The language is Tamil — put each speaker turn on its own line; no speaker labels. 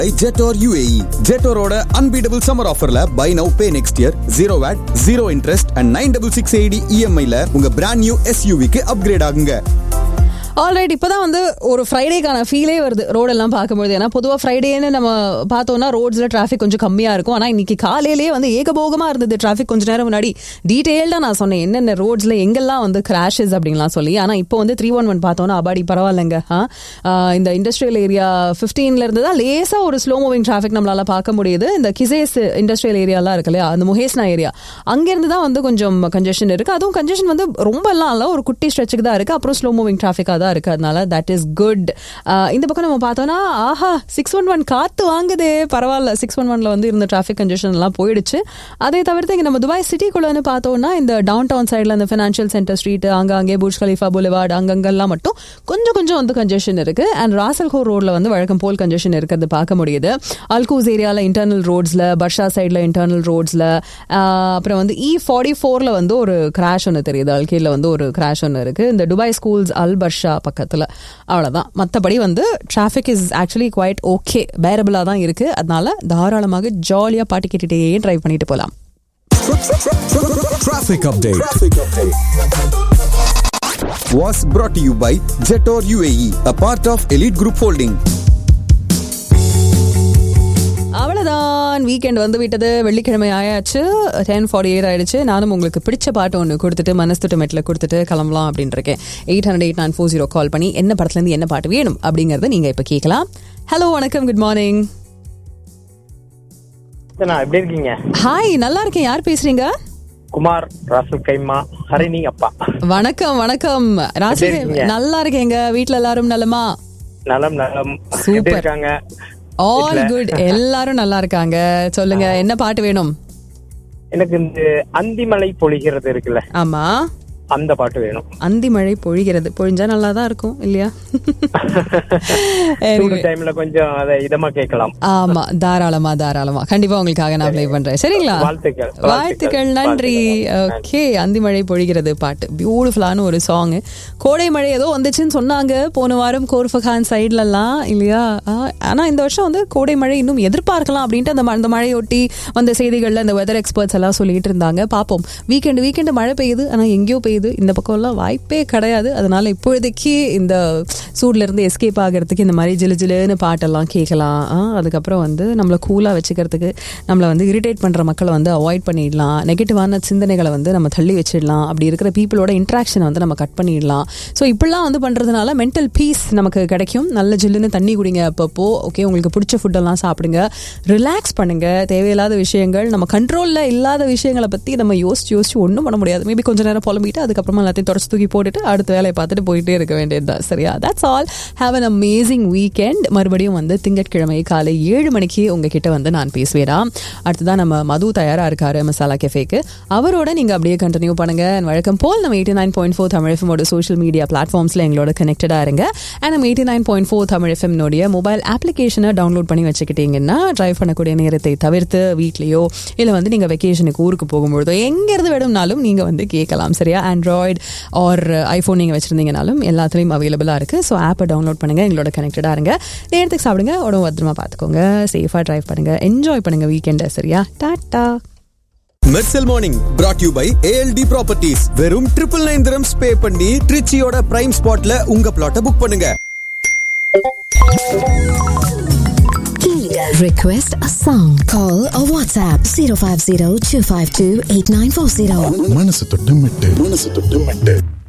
ஜெட்டோர் UAE ஜெட்டோரோட அன்பீடபிள் சம்மர் ஆஃபர்ல buy now pay next year zero VAT zero interest and nine double six eighty இஎம்ஐல உங்க பிராண்ட் நியூ எஸ்யூவிக்கு அப்கிரேட் ஆகுங்க
ஆல்ரைட் இப்போதான் வந்து ஒரு ஃப்ரைடேக்கான ஃபீலே வருது ரோடெல்லாம் பார்க்கும்போது ஏன்னா பொதுவாக ஃப்ரைடேன்னு நம்ம பார்த்தோம்னா ரோட்ஸில் டிராஃபிக் கொஞ்சம் கம்மியாக இருக்கும் ஆனால் இன்னைக்கு காலையிலேயே வந்து ஏகபோகமாக இருந்தது டிராஃபிக் கொஞ்ச நேரம் முன்னாடி டீட்டெயில்டாக நான் சொன்னேன் என்னென்ன ரோட்ஸில் எங்கெல்லாம் வந்து கிராஷஸ் அப்படின்லாம் சொல்லி ஆனால் இப்போ வந்து த்ரீ ஒன் ஒன் பார்த்தோன்னா அபாடி பரவாயில்லைங்க ஆ, ஆ, இந்த இண்டஸ்ட்ரியல் ஏரியா ஃபிஃப்டீன்ல இருந்து தான் லேசாக ஒரு ஸ்லோ மூவிங் டிராஃபிக் நம்மளால பார்க்க முடியுது இந்த கிசேஸ் இண்டஸ்ட்ரியல் ஏரியாலாம் இருக்கு இல்லையா அந்த முகேஸ்னா ஏரியா அங்கேருந்து தான் வந்து கொஞ்சம் கன்ஜெஷன் இருக்கு அதுவும் கன்ஜெஷன் வந்து ரொம்பலாம் இல்லை ஒரு குட்டி ஸ்ட்ரெச்சுக்கு தான் இருக்கு அப்புறம் ஸ்லோ மூவிங் டிராஃபிக்காக தான் இருக்கு அதனால தட் இஸ் குட் இந்த பக்கம் நம்ம பார்த்தோம்னா ஆஹா சிக்ஸ் ஒன் ஒன் காத்து வாங்குதே பரவாயில்ல சிக்ஸ் ஒன் ஒன்ல வந்து இருந்த டிராஃபிக் கன்ஜெஷன் எல்லாம் போயிடுச்சு அதை தவிர்த்து இங்க நம்ம துபாய் சிட்டிக்குள்ளன்னு பார்த்தோம்னா இந்த டவுன் டவுன் சைடில் அந்த ஃபினான்ஷியல் சென்டர் ஸ்ட்ரீட் அங்கங்கே புர்ஜ் கலீஃபா புலிவார்டு அங்கங்கெல்லாம் மட்டும் கொஞ்சம் கொஞ்சம் வந்து கன்ஜெஷன் இருக்கு அண்ட் ராசல்கோர் ரோட்ல வந்து வழக்கம் போல் கன்ஜெஷன் இருக்கிறது பார்க்க முடியுது அல்கூஸ் ஏரியாவில் இன்டர்னல் ரோட்ஸ்ல பர்ஷா சைடில் இன்டர்னல் ரோட்ஸ்ல அப்புறம் வந்து இ ஃபார்ட்டி ஃபோரில் வந்து ஒரு கிராஷ் ஒன்று தெரியுது அல்கீல வந்து ஒரு கிராஷ் ஒன்று இருக்கு இந்த துபாய் ஸ்கூல்ஸ் அல் பர்ஷா பக்கத்தில் அவ்வளோதான் மற்றபடி வந்து traffic is actually quite okay பேரபிளாக தான் இருக்கு அதனால தாராளமாக ஜாலியாக பாட்டு கேட்டுட்டே ட்ரைவ் பண்ணிட்டு போகலாம்
Traffic update. Was brought to you by Jetor UAE, a part of Elite Group Holding.
அவ்வளோதான் வீக்கெண்ட் வந்து விட்டது வெள்ளிக்கிழமை ஆயாச்சு டென் ஃபார்ட்டி எயிட் ஆயிடுச்சு நானும் உங்களுக்கு பிடிச்ச பாட்டு ஒன்று கொடுத்துட்டு மனஸ்துட்டு மெட்டில் கொடுத்துட்டு கிளம்பலாம் அப்படின்னு இருக்கேன் eight hundred eight nine four zero call பண்ணி என்ன படத்துலேருந்து என்ன பாட்டு வேணும் அப்படிங்கறத நீங்கள் இப்போ கேட்கலாம் ஹலோ வணக்கம் குட் மார்னிங்
நான் எப்படி இருக்கீங்க
ஹாய் நல்லா இருக்கேன் யார் பேசுறீங்க
குமார் ராசல் கைமா ஹரிணி அப்பா
வணக்கம் வணக்கம் ராசி
எப்படி இருக்கீங்க?
நல்லா இருக்கேங்க வீட்ல எல்லாரும் நலமா
நலம் நலம்
Super.
எப்படி இருக்காங்க
ஆல்
வீட்ல?
குட் எல்லாரும் நல்லா இருக்காங்க சொல்லுங்க என்ன பாட்டு வேணும்
எனக்கு இந்த அந்திமலை பொழிகிறது இருக்குல்ல
ஆமா
அந்த பாட்டு வேணும்
அந்தி மழை பொழிகிறது பொழிஞ்சா நல்லா தான் இருக்கும் இல்லையா
சூடு
Anyway.
டைம்ல கொஞ்சம் அதை இதமா கேட்கலாம்
ஆமா தாராளமா தாராளமா கண்டிப்பா உங்களுக்காக நான் ப்ளே பண்றேன் சரிங்களா
வாழ்த்துக்கள்,
வாழ்த்துக்கள்
வாழ்த்துக்கள்,
நன்றி
வாழ்த்துக்கள்.
ஓகே அந்தி மழை பொழிகிறது பாட்டு பியூட்டிஃபுல்லான ஒரு சாங் கோடை மழை ஏதோ வந்துச்சுன்னு சொன்னாங்க போன வாரம் கோர்ஃபகான் சைட்லலாம் இல்லையா ஆ, ஆனா இந்த வருஷம் வந்து கோடை மழை இன்னும் எதிர்பார்க்கலாம் அப்படின்ட்டு அந்த ம- அந்த மழையொட்டி வந்த செய்திகள்ல அந்த வெதர் எக்ஸ்பர்ட்ஸ் எல்லாம் சொல்லிட்டு இருந்தாங்க பாப்போம் வீக்கெண்டு வீக்கெண்டு மழை பெய்யுது ஆனா எங்கேயோ பெய்யுது இந்த பக்கம்லாம் வாய்ப்பே கிடையாது அதனால இப்போதைக்கு இந்த சூட்ல இருந்து எஸ்கேப் ஆகிறதுக்கு இந்த மாதிரி ஜிலு ஜிலுன்னு பாட்டெல்லாம் கேட்கலாம் ஆ, அதுக்கப்புறம் வந்து நம்மளை கூலாக வச்சுக்கிறதுக்கு நம்மளை வந்து இரிட்டேட் பண்ணுற மக்களை வந்து அவாய்ட் பண்ணிடலாம் நெகட்டிவான சிந்தனைகளை வந்து நம்ம தள்ளி வச்சிடலாம் அப்படி இருக்கிற பீப்புளோட இன்ட்ராக்ஷனை வந்து நம்ம கட் பண்ணிடலாம் ஸோ இப்படிலாம் வந்து பண்ணுறதுனால மென்டல் பீஸ் நமக்கு கிடைக்கும் நல்ல ஜில்லுன்னு தண்ணி குடிங்க அப்பப்போ ஓகே உங்களுக்கு பிடிச்ச ஃபுட்டெல்லாம் சாப்பிடுங்க ரிலாக்ஸ் பண்ணுங்க தேவையில்லாத விஷயங்கள் நம்ம கண்ட்ரோலில் இல்லாத விஷயங்களை பற்றி நம்ம யோசிச்சு யோசிச்சு ஒன்றும் பண்ண முடியாது மேபி கொஞ்ச நேரம் புலம்பிட்டு அதுக்கப்புறமா எல்லாத்தையும் தொடச்சு தூக்கி போட்டுட்டு அடுத்த வேலையை பார்த்துட்டு போயிட்டே இருக்க வேண்டியது தான் சரியா that's all have an amazing weekend மறுபடியும் வந்து திங்கட்கிழமை காலை ஏழு மணிக்கு உங்ககிட்ட வந்து நான் பேசுவேனா அடுத்ததான் நம்ம மது தயாரா இருக்காரு மசாலா கெஃபேக்கு அவரோட நீங்க அப்படியே கண்டினியூ பண்ணுங்க And வழக்கம் போல் நம்ம eighty nine point four Tamil எஃப்எமோட சோஷியல் மீடியா பிளாட்ஃபார்ம்ஸ்ல எங்களோட கனெக்டடா இருங்க அண்ட் நம்ம eighty nine point four Tamil எஃப்எம்னுடைய மொபைல் அப்ளிகேஷனை டவுன்லோட் பண்ணி வச்சுக்கிட்டீங்கன்னா டிரைவ் பண்ணக்கூடிய நேரத்தை தவிர்த்து வீட்லயோ இல்லை வந்து நீங்க வெக்கேஷனுக்கு ஊருக்கு போகும்பொழுதோ எங்க இருந்து வேணும்னாலும் நீங்க வந்து கேட்கலாம் சரியா ஆண்ட்ராய்டு ஆர் ஐஃபோன் நீங்க வச்சிருந்தீங்கனாலும் எல்லாத்துலயும் அவைலபிளா இருக்கு ஸோ ஆப்பை டவுன்லோட் பண்ணுங்க எங்களோட கனெக்டடா இருங்க நேரத்துக்கு சாப்பிடுங்க உடம்பு பத்திரமா பார்த்துக்கோங்க சேஃபா டிரைவ் பண்ணுங்க என்ஜாய் பண்ணுங்க வீக்கெண்டை சரியா tata
Mersal morning brought you by A L T properties வெறும் ட்ரிபிள் நைன் திரம்ஸ் பே பண்ணி ட்ரிச்சியோட பிரைம் ஸ்பாட்ல உங்க பிளாட்டை புக் பண்ணுங்க
Request a song. Call or WhatsApp 050 252 8940.
மனசு தொட்டு மெட்டு மனசு தொட்டு மெட்டு